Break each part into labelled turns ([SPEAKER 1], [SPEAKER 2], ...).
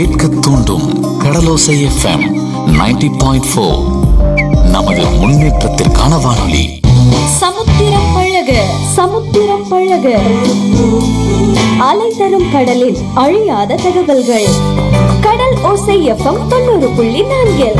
[SPEAKER 1] கேட்க தூண்டும் கடலோசை FM 90.4 point four நமது முன்னேற்றத்திற்கான வானொலி
[SPEAKER 2] சமுத்திரம் பழக சமுத்திரம் பழக அலை தரும் கடலில் அழியாத தகவல்கள் கடல் ஓசை எஃப்எம் தொண்ணூறு புள்ளி நான்கில்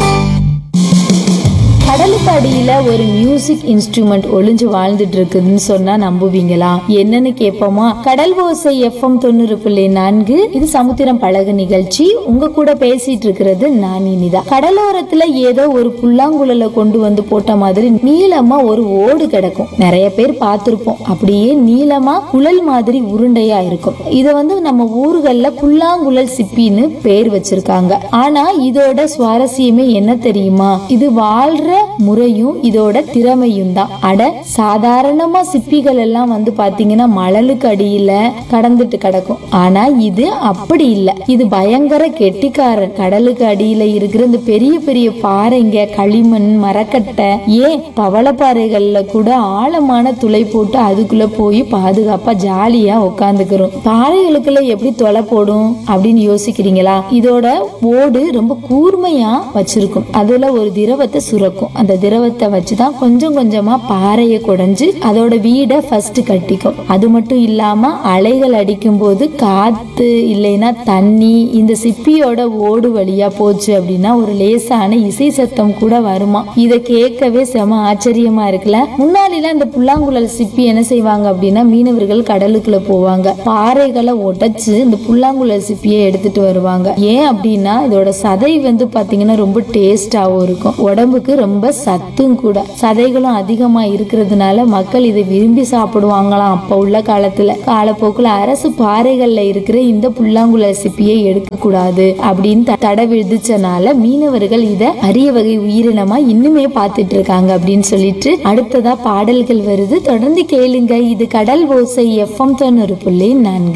[SPEAKER 2] கடலுக்கு அடியில ஒரு மியூசிக் இன்ஸ்ட்ருமெண்ட் ஒளிஞ்சு வாழ்ந்துட்டு இருக்குதுன்னு சொன்னா நம்புவீங்களா என்னன்னு கேட்போமா கடல் ஓசை எஃப்எம் தொண்ணூறு புள்ளி நான்கு இது சமுத்திரம் பழகு நிகழ்ச்சி உங்க கூட பேசிட்டு இருக்கிறது நான் இனிதா கடலோரத்துல ஏதோ ஒரு புல்லாங்குழல கொண்டு வந்து போட்ட மாதிரி நீளமா ஒரு ஓடு கிடக்கும் நிறைய பேர் பார்த்திருப்போம் அப்படியே நீளமா குழல் மாதிரி உருண்டையா இருக்கும் இத வந்து நம்ம ஊர்கள்ல புல்லாங்குழல் சிப்பின்னு பேர் வச்சிருக்காங்க ஆனா இதோட சுவாரஸ்யமே என்ன தெரியுமா இது வாழ்ற முறையும் இதோட திறமையும் தான் அட சாதாரணமா சிப்பிகள் எல்லாம் வந்து பாத்தீங்கன்னா மணலுக்கு அடியில கடந்துட்டு கிடக்கும் ஆனா இது அப்படி இல்ல இது பயங்கர கெட்டிக்காரன் கடலுக்கு அடியில இருக்கிற இந்த பெரிய பெரிய பாறைங்க களிமண் மரக்கட்டை ஏன் பவளப்பாறைகள்ல கூட ஆழமான துளை போட்டு அதுக்குள்ள போய் பாதுகாப்பா ஜாலியா உட்காந்துக்கிறோம் பாறைகளுக்குள்ள எப்படி தொலை போடும் அப்படின்னு யோசிக்கிறீங்களா இதோட ஓடு ரொம்ப கூர்மையா வச்சிருக்கும் அதுல ஒரு திரவத்தை சுரக்கும் அந்த திரவத்தை வச்சுதான் கொஞ்சம் கொஞ்சமா பாறையை குடைஞ்சு அதோட வீடை ஃபர்ஸ்ட் கட்டிக்கும் அது மட்டும் இல்லாம அலைகள் அடிக்கும் போது காத்து இல்லைன்னா தண்ணி இந்த சிப்பியோட ஓடு வழியா போச்சு அப்படின்னா ஒரு லேசான இசை சத்தம் கூட வருமா இத கேட்கவே செம ஆச்சரியமா இருக்குல்ல முன்னாடிலாம் இந்த புல்லாங்குழல் சிப்பி என்ன செய்வாங்க அப்படின்னா மீனவர்கள் கடலுக்குள்ள போவாங்க பாறைகளை உடைச்சு இந்த புல்லாங்குழல் சிப்பியை எடுத்துட்டு வருவாங்க ஏன் அப்படின்னா இதோட சதை வந்து பாத்தீங்கன்னா ரொம்ப டேஸ்டாவும் இருக்கும் உடம்புக்கு ரொம்ப சத்தும் கூட சதைகளும் அதிகமா இருக்கிறதுனால மக்கள் இதை விரும்பி சாப்பிடுவாங்களாம் அப்ப உள்ள காலத்துல காலப்போக்குல அரசு பாறைகள்ல இருக்கிற இந்த புல்லாங்குழல் சிப்பியை எடுக்க கூடாது அப்படின்னு த- தடை விதிச்சனால மீனவர்கள் இத அரிய வகை உயிரினமா இன்னுமே பார்த்துட்டு இருக்காங்க அப்படின்னு சொல்லிட்டு அடுத்ததா பாடல்கள் வருது தொடர்ந்து கேளுங்க இது கடல் ஓசை எஃப்எம் தொண்ணூறு புள்ளி நான்கு